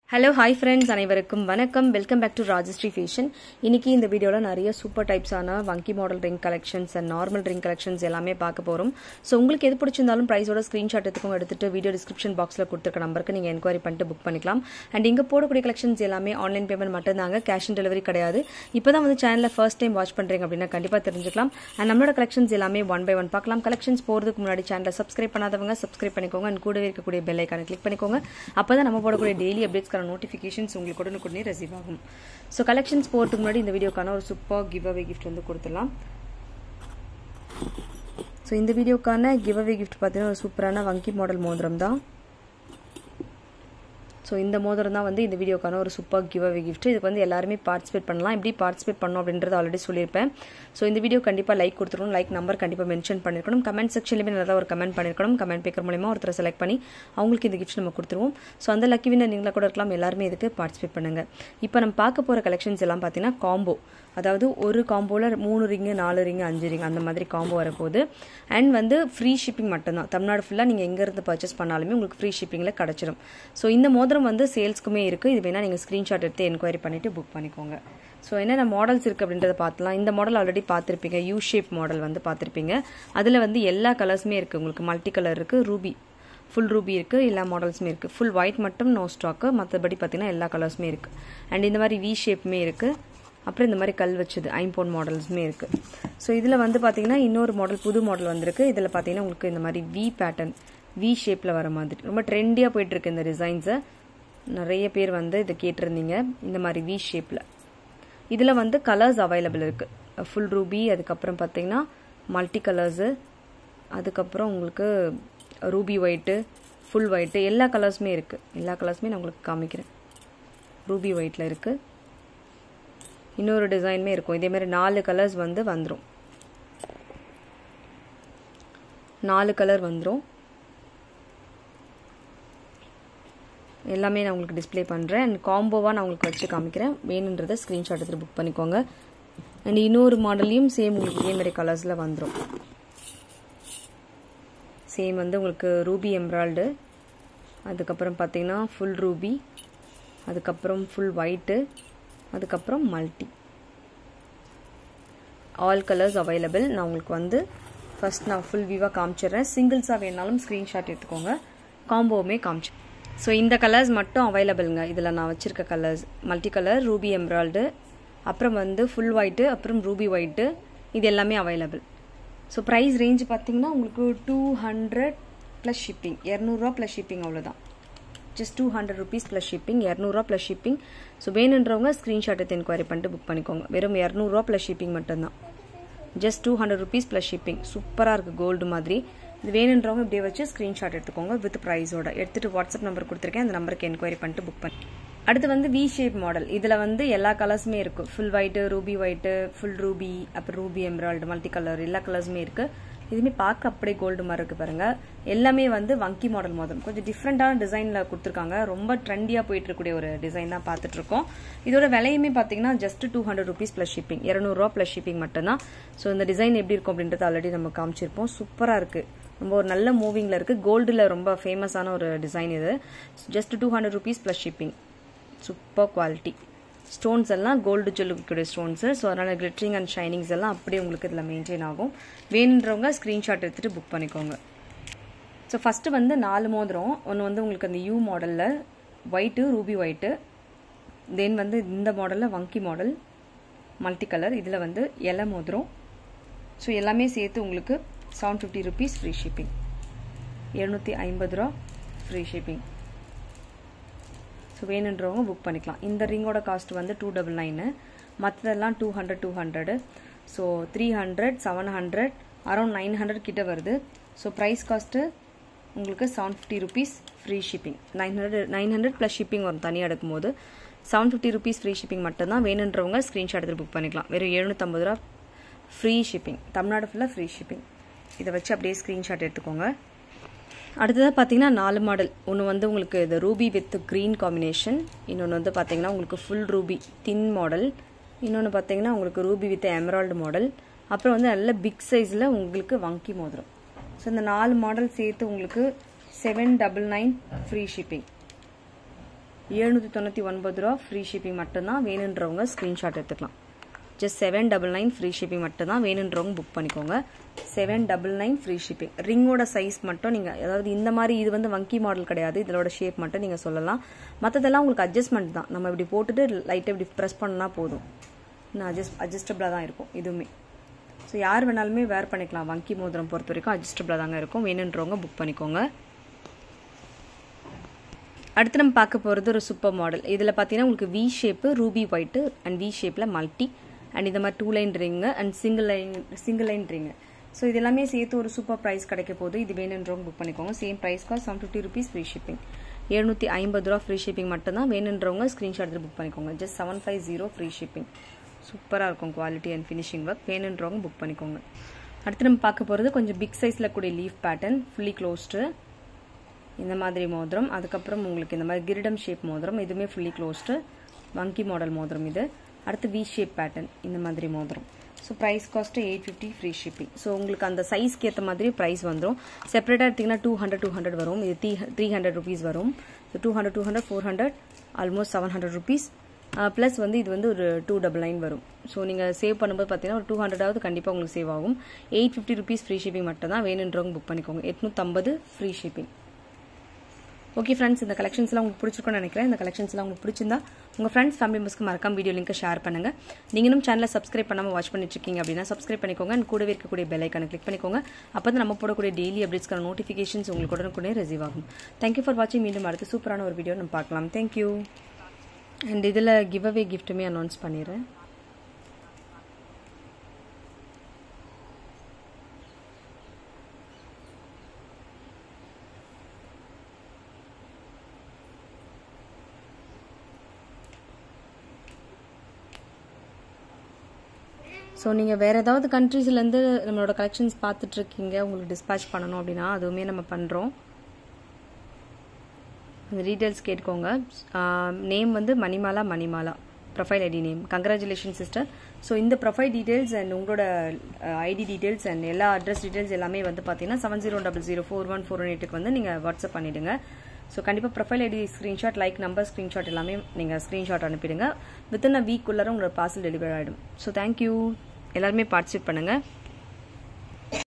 hello hi friends அனைவருக்கும் வணக்கம் welcome back to Rajashree fashion இன்னைக்கு இந்த வீடியோவில் நிறைய சூப்பர் டைப்ஸான வங்கி model ring collections and normal ring collections எல்லாமே பார்க்க போகிறோம் ஸோ உங்களுக்கு எது பிடிச்சிருந்தாலும் ப்ரைஸோட ஸ்க்ரீன்ஷாட் எடுத்துக்கோங்க எடுத்துட்டு வீடியோ டிஸ்கிரிப்ஷன் பாக்ஸில் கொடுத்துருக்க நம்பருக்கு நீங்கள் என்கொயரி பண்ணிட்டு புக் பண்ணிக்கலாம் அண்ட் இங்கே போடக்கூடிய கலெக்ஷன்ஸ் எல்லாமே ஆன்லைன் பேமெண்ட் மட்டும்தாங்க கேஷ் ஆன் டெலிவரி கிடையாது இப்போ தான் வந்து சேனலில் ஃபர்ஸ்ட் டைம் வாட்ச் பண்ணுறீங்க அப்படின்னா கண்டிப்பாக தெரிஞ்சுக்கலாம் அண்ட் நம்மளோட கலெக்ஷன்ஸ் எல்லாமே ஒன் பை ஒன் பார்க்கலாம் கலெக்ஷன்ஸ் போகிறதுக்கு முன்னாடி சேனலை சப்ஸ்கிரைப் பண்ணாதவங்க சப்ஸ்கிரைப் பண்ணிக்கோங்க அண்ட் கூடவே இருக்கக்கூடிய பெல் ஐக்கானை கிளிக் பண்ணிக்கோங்க அப்போ தான் நம்ம போடக்கூடிய டெய்லி அப்டேட்ஸ்க்கான நோட்டிஃபிகேஷன்ஸ் உங்களுக்கு உடனுக்குடனே ரிசீவ் ஆகும் ஸோ கலெக்ஷன்ஸ் போகிறதுக்கு முன்னாடி இந்த வீடியோக்கான ஒரு சூப்பர் கிவ் அவே கிஃப்ட் வந்து கொடுத்துடலாம் ஸோ இந்த வீடியோக்கான கிவ் அவே கிஃப்ட் பார்த்தீங்கன்னா ஒரு சூப்பரான வங்கி மாடல் மோதிரம் தான் ஸோ இந்த மோதிரம் தான் வந்து இந்த வீடியோக்கான ஒரு சூப்பர் கிவ் அவே கிஃப்ட் இதுக்கு வந்து எல்லாருமே பார்ட்டிசிபேட் பண்ணலாம் எப்படி பார்ட்டிசிபேட் பண்ணணும் அப்படின்றது ஆல்ரெடி சொல்லியிருப்பேன் ஸோ இந்த வீடியோ கண்டிப்பாக லைக் கொடுத்துருக்கணும் லைக் நம்பர் கண்டிப்பாக மென்ஷன் பண்ணிருக்கணும் கமெண்ட் செக்ஷன்லேயுமே நல்லா ஒரு கமெண்ட் பண்ணிருக்கணும் கமெண்ட் பேக்கர் மூலயமா ஒருத்தர் செலக்ட் பண்ணி அவங்களுக்கு இந்த கிஃப்ட் நம்ம கொடுத்துருவோம் ஸோ அந்த லக்கி வினர் நீங்களா கூட இருக்கலாம் எல்லாருமே இதுக்கு பார்ட்டிசிபேட் பண்ணுங்க இப்போ நம்ம பார்க்க போகிற கலெக்ஷன்ஸ் எல்லாம் பார்த்தீங்கன்னா காம்போ அதாவது ஒரு காம்போவில் மூணு ரிங்கு நாலு ரிங்கு அஞ்சு ரிங் அந்த மாதிரி காம்போ வரப்போகுது அண்ட் வந்து ஃப்ரீ ஷிப்பிங் மட்டும்தான் தமிழ்நாடு ஃபுல்லாக நீங்கள் எங்கேருந்து பர்ச்சேஸ் பண்ணாலுமே உங்களுக்கு ஃப்ரீ ஷிப்பிங்கில் கிடச்சிரும் ஸோ இந்த மோதிரம் வந்து சேல்ஸ்க்குமே இருக்குது இது வேணால் நீங்கள் ஸ்க்ரீன்ஷாட் எடுத்து என்கொயரி பண்ணிவிட்டு புக் பண்ணிக்கோங்க ஸோ என்னென்ன மாடல்ஸ் இருக்குது அப்படின்றத பார்த்துலாம் இந்த மாடல் ஆல்ரெடி பார்த்துருப்பீங்க யூ ஷேப் மாடல் வந்து பார்த்துருப்பீங்க அதில் வந்து எல்லா கலர்ஸுமே இருக்குது உங்களுக்கு மல்டி கலர் இருக்குது ரூபி ஃபுல் ரூபி இருக்குது எல்லா மாடல்ஸுமே இருக்குது ஃபுல் ஒயிட் மட்டும் நோ ஸ்டாக்கு மற்றபடி பார்த்தீங்கன்னா எல்லா கலர்ஸுமே இருக்குது அண்ட் இந்த மாதிரி வி ஷேப்புமே இருக்குது அப்புறம் இந்த மாதிரி கல் வச்சது ஐம்போன் மாடல்ஸுமே இருக்குது ஸோ இதில் வந்து பார்த்தீங்கன்னா இன்னொரு மாடல் புது மாடல் வந்திருக்கு இதில் பார்த்தீங்கன்னா உங்களுக்கு இந்த மாதிரி வி பேட்டர்ன் வி ஷேப்பில் வர மாதிரி ரொம்ப ட்ரெண்டியாக போயிட்டுருக்கு இந்த டிசைன்ஸை நிறைய பேர் வந்து இதை கேட்டிருந்தீங்க இந்த மாதிரி வி ஷேப்பில் இதில் வந்து கலர்ஸ் அவைலபிள் இருக்குது ஃபுல் ரூபி அதுக்கப்புறம் பார்த்தீங்கன்னா மல்டி கலர்ஸு அதுக்கப்புறம் உங்களுக்கு ரூபி ஒயிட்டு ஃபுல் ஒயிட்டு எல்லா கலர்ஸுமே இருக்குது எல்லா கலர்ஸுமே நான் உங்களுக்கு காமிக்கிறேன் ரூபி ஒயிட்டில் இருக்குது இன்னொரு டிசைனுமே இருக்கும் இதேமாரி நாலு கலர்ஸ் வந்து வந்துடும் நாலு கலர் வந்துடும் எல்லாமே நான் உங்களுக்கு டிஸ்பிளே பண்ணுறேன் அண்ட் காம்போவாக நான் உங்களுக்கு வச்சு காமிக்கிறேன் வேணுன்றதை ஸ்க்ரீன்ஷாட் எடுத்துகிட்டு புக் பண்ணிக்கோங்க அண்ட் இன்னொரு மாடல்லையும் சேம் உங்களுக்கு இதேமாரி கலர்ஸில் வந்துடும் சேம் வந்து உங்களுக்கு ரூபி எம்ப்ராய்டு அதுக்கப்புறம் பார்த்தீங்கன்னா ஃபுல் ரூபி அதுக்கப்புறம் ஃபுல் ஒயிட்டு அதுக்கப்புறம் மல்டி ஆல் கலர்ஸ் அவைலபிள் நான் உங்களுக்கு வந்து ஃபஸ்ட் நான் ஃபுல் வியூவாக காமிச்சிடுறேன் சிங்கிள்ஸாக வேணாலும் ஸ்க்ரீன்ஷாட் எடுத்துக்கோங்க காம்போவுமே காமிச்சு ஸோ இந்த கலர்ஸ் மட்டும் அவைலபிள்ங்க இதில் நான் வச்சுருக்க colours multi colour ruby embroid அப்புறம் வந்து ஃபுல் ஒயிட்டு அப்புறம் ரூபி ஒயிட்டு இது எல்லாமே அவைலபிள் ஸோ ப்ரைஸ் ரேஞ்ச் பார்த்தீங்கன்னா உங்களுக்கு டூ ஹண்ட்ரட் ப்ளஸ் ஷிப்பிங் இரநூறுவா ப்ளஸ் ஷிப்பிங் அவ்வளோதான் just two hundred rupees plus shipping இரநூறுவா ப்ளஸ் ஷிப்பிங் ஸோ வேணுன்றவங்க ஸ்க்ரீன்ஷாட் எடுத்து என்கொயரி பண்ணிட்டு புக் பண்ணிக்கோங்க வெறும் இரநூறுவா ப்ளஸ் ஷிப்பிங் மட்டும்தான் just two hundred rupees plus shipping சூப்பராக இருக்குது கோல்டு மாதிரி இது வேணுன்றவங்க இப்படியே வச்சு ஸ்க்ரீன்ஷாட் எடுத்துக்கோங்க வித் ப்ரைஸோட எடுத்துகிட்டு வாட்ஸ்அப் நம்பர் கொடுத்துருக்கேன் அந்த நம்பருக்கு என்கொயரி பண்ணிட்டு புக் பண்ணி அடுத்து வந்து வி ஷேப் மாடல் இதில் வந்து எல்லா கலர்ஸுமே இருக்கும் full white ruby white full ruby அப்புறம் ரூபி எம்ப்ராய்டு மல்டி கலர் எல்லா கலர்ஸுமே இருக்குது இதுவுமே பார்க்க அப்படியே கோல்டு மாதிரி இருக்குது பாருங்கள் எல்லாமே வந்து வங்கி மாடல் மோதிரம் கொஞ்சம் டிஃப்ரெண்ட்டான டிசைனில் கொடுத்துருக்காங்க ரொம்ப ட்ரெண்டியாக போயிட்டு இருக்கக்கூடிய ஒரு டிசைன் தான் பார்த்துட்டு இருக்கோம் இதோட விலையுமே பார்த்தீங்கன்னா just two hundred rupees plus shipping இரநூறுவா ப்ளஸ் ஷிப்பிங் மட்டும்தான் ஸோ இந்த டிசைன் எப்படி இருக்கும் அப்படின்றது ஆல்ரெடி நம்ம காமிச்சிருப்போம் சூப்பராக இருக்குது ரொம்ப ஒரு நல்ல மூவிங்கில் இருக்குது கோல்டில் ரொம்ப ஃபேமஸான ஒரு டிசைன் இது just two hundred rupees plus shipping super quality stones எல்லாம் கோல்டு ஜொல்லுக்கூடிய ஸ்டோன்ஸு ஸோ அதனால் கிளிட்ரிங் அண்ட் ஷைனிங்ஸ் எல்லாம் அப்படியே உங்களுக்கு இதில் மெயின்டைன் ஆகும் வேணுன்றவங்க ஸ்க்ரீன்ஷாட் எடுத்துகிட்டு புக் பண்ணிக்கோங்க ஸோ ஃபஸ்ட்டு வந்து நாலு மோதிரம் ஒன்று வந்து உங்களுக்கு அந்த யூ மாடலில் ஒயிட்டு ரூபி ஒயிட்டு தென் வந்து இந்த மாடலில் வங்கி மாடல் மல்டி கலர் இதில் வந்து இலை மோதிரம் ஸோ எல்லாமே சேர்த்து உங்களுக்கு seven fifty rupees free shipping எழுநூற்றி ஐம்பது ரூபா ஃப்ரீ ஷிப்பிங் ஸோ வேணுன்றவங்க புக் பண்ணிக்கலாம் இந்த ரிங்கோட காஸ்ட் வந்து டூ டபுள் நைனு மற்றதெல்லாம் two hundred two hundred so three hundred seven hundred around nine hundred கிட்ட வருது ஸோ ப்ரைஸ் காஸ்ட்டு உங்களுக்கு seven fifty rupees free shipping nine hundred nine hundred plus shipping வரும் தனியாக எடுக்கும்போது seven fifty rupees free shipping மட்டும்தான் வேணுன்றவங்க screenshot எடுத்து book பண்ணிக்கலாம் வெறும் எழுநூற்றம்பது ரூபா ஃப்ரீ ஷிப்பிங் தமிழ்நாடு ஃபுல்லாக ஃப்ரீ ஷிப்பிங் இதை வச்சு அப்படியே ஸ்க்ரீன்ஷாட் எடுத்துக்கோங்க அடுத்ததாக பார்த்தீங்கன்னா நாலு மாடல் ஒன்று வந்து உங்களுக்கு இது ரூபி வித் க்ரீன் காம்பினேஷன் இன்னொன்று வந்து பார்த்தீங்கன்னா உங்களுக்கு ஃபுல் ரூபி தின் மாடல் இன்னொன்று பார்த்தீங்கன்னா உங்களுக்கு ரூபி வித் எமரால்டு மாடல் அப்புறம் வந்து நல்ல பிக் சைஸில் உங்களுக்கு வங்கி மோதிரம் ஸோ இந்த நாலு மாடல் சேர்த்து உங்களுக்கு seven double nine free shipping எழுநூற்றி தொண்ணூற்றி ஒன்பது ரூபா ஃப்ரீ ஷிப்பிங் மட்டும்தான் வேணுன்றவங்க ஸ்க்ரீன்ஷாட் எடுத்துக்கலாம் just seven double nine free shipping மட்டும் தான் வேணுன்றவங்க புக் பண்ணிக்கோங்க seven double nine free shipping ரிங்கோட சைஸ் மட்டும் நீங்கள் அதாவது இந்த மாதிரி இது வந்து வங்கி மாடல் கிடையாது இதோட ஷேப் மட்டும் நீங்கள் சொல்லலாம் மற்றதெல்லாம் உங்களுக்கு அட்ஜஸ்ட்மெண்ட் தான் நம்ம இப்படி போட்டுட்டு லைட்டாக இப்படி ப்ரெஸ் பண்ணால் போதும் இன்னும் அட்ஜஸ்ட் அட்ஜஸ்டபிளாக தான் இருக்கும் இதுவுமே ஸோ யார் வேணாலுமே வேர் பண்ணிக்கலாம் வங்கி மோதிரம் பொறுத்த வரைக்கும் அட்ஜஸ்டபிளாக தாங்க இருக்கும் வேணுன்றவங்க புக் பண்ணிக்கோங்க அடுத்து நம்ம பார்க்க போகிறது ஒரு சூப்பர் மாடல் இதில் பார்த்தீங்கன்னா உங்களுக்கு V shape ruby white and V ஷேப்பில் மல்டி அண்ட் இந்த மாதிரி two line ring and single line single line ring so இது எல்லாமே சேர்த்து ஒரு சூப்பர் ப்ரைஸ் கிடைக்க போது இது வேணுன்றவங்க புக் பண்ணிக்கோங்க same price cost seven fifty rupees free shipping எழுநூற்றி ஐம்பது ரூபா ஃப்ரீ ஷிப்பிங் மட்டும்தான் வேணுன்றவங்க ஸ்க்ரீன்ஷாட் எடுத்து புக் பண்ணிக்கோங்க just seven five zero free shipping சூப்பராக இருக்கும் குவாலிட்டி அண்ட் ஃபினிஷிங் ஒர்க் வேணுன்றவங்க புக் பண்ணிக்கோங்க அடுத்து நம்ம பார்க்க போகிறது கொஞ்சம் பிக் சைஸில் கூடிய லீஃப் பேட்டர்ன் ஃபுல்லி க்ளோஸ்டு இந்த மாதிரி மோதிரம் அதுக்கப்புறம் உங்களுக்கு இந்த மாதிரி கிரிடம் ஷேப் மோதிரம் இதுவுமே ஃபுல்லி க்ளோஸ்டு வங்கி மாடல் மோதிரம் இது அடுத்து வி ஷேப் பேட்டர்ன் இந்த மாதிரி மோதிரம் so price cost eight fifty free shipping so உங்களுக்கு அந்த சைஸ்க்கு ஏற்ற மாதிரி ப்ரைஸ் வந்துடும் செப்பரேட்டாக எடுத்திங்கன்னா டூ ஹண்ட்ரட் டூ ஹண்ட்ரட் வரும் இது த்ரீ த்ரீ ஹண்ட்ரட் ருபீஸ் வரும் so two hundred two hundred four hundred almost seven hundred rupees plus வந்து இது வந்து ஒரு டூ டபுள் நைன் வரும் ஸோ நீங்கள் சேவ் பண்ணும்போது பார்த்தீங்கன்னா ஒரு டூ ஹண்ட்ரடாவது கண்டிப்பாக உங்களுக்கு சேவ் ஆகும் eight fifty rupees free shipping மட்டும் தான் வேணுன்றவங்க புக் பண்ணிக்கோங்க எட்நூற்றம்பது ஃப்ரீ ஷிப்பிங் ஓகே ஃப்ரெண்ட்ஸ் இந்த கலெக்ஷன்ஸ்லாம் உங்களுக்கு பிடிச்சிருக்கும்னு நினைக்கிறேன் இந்த கலெக்ஷன்ஸ்லாம் உங்களுக்கு பிடிச்சிருந்தா உங்கள் ஃப்ரெண்ட்ஸ் ஃபேமிலி மெம்பர்ஸ்க்கு மறக்காம வீடியோ லிங்க் ஷேர் பண்ணுங்கள் நீங்களும் சேனலை சப்ஸ்கிரைப் பண்ணாமல் வாட்ச் பண்ணிட்டு இருக்கீங்க அப்படின்னா சப்ஸ்கிரைப் பண்ணிக்கோங்க அண்ட் கூடவே இருக்கக்கூடிய பெல் ஐக்கானை கிளிக் பண்ணிக்கோங்க அப்போ தான் நம்ம போடக்கூடிய டெய்லி அப்டேட்ஸ்க்கான நோட்டிஃபிகேஷன்ஸ் உங்களுக்கு உடனுக்குடனே ரிசீவ் ஆகும் தேங்க்யூ ஃபார் வாட்சிங் மீண்டும் அடுத்து சூப்பரான ஒரு வீடியோ நம்ம பார்க்கலாம் தேங்க்யூ அண்ட் இதில் கிவ் அவே கிஃப்ட்டுமே அனௌன்ஸ் பண்ணிடுறேன் ஸோ நீங்கள் வேறு ஏதாவது கண்ட்ரீஸ்லேருந்து நம்மளோட கலெக்ஷன்ஸ் பார்த்துட்ருக்கீங்க உங்களுக்கு டிஸ்பேச் பண்ணணும் அப்படின்னா அதுவுமே நம்ம பண்ணுறோம் அந்த டீட்டெயில்ஸ் கேட்டுக்கோங்க நேம் வந்து Manimala Manimala profile ID name congratulation sister so இந்த ப்ரொஃபைல் டீட்டெயில்ஸ் அண்ட் உங்களோட ஐடி டீட்டெயில்ஸ் அண்ட் எல்லா அட்ரஸ் டீட்டெயில்ஸ் எல்லாமே வந்து பார்த்தீங்கன்னா seven zero double zero four one four one எயிட்டுக்கு வந்து நீங்கள் வாட்ஸ்அப் பண்ணிவிடுங்க ஸோ கண்டிப்பாக profile ID screenshot like number screenshot எல்லாமே நீங்கள் ஸ்க்ரீன்ஷாட் அனுப்பிடுங்க வித்தின் அ வீக் உள்ளார உங்களோட பார்சல் டெலிவரி ஆகிடும் ஸோ தேங்க்யூ எல்லாருமே பார்ட்டிசிபேட் பண்ணுங்கள்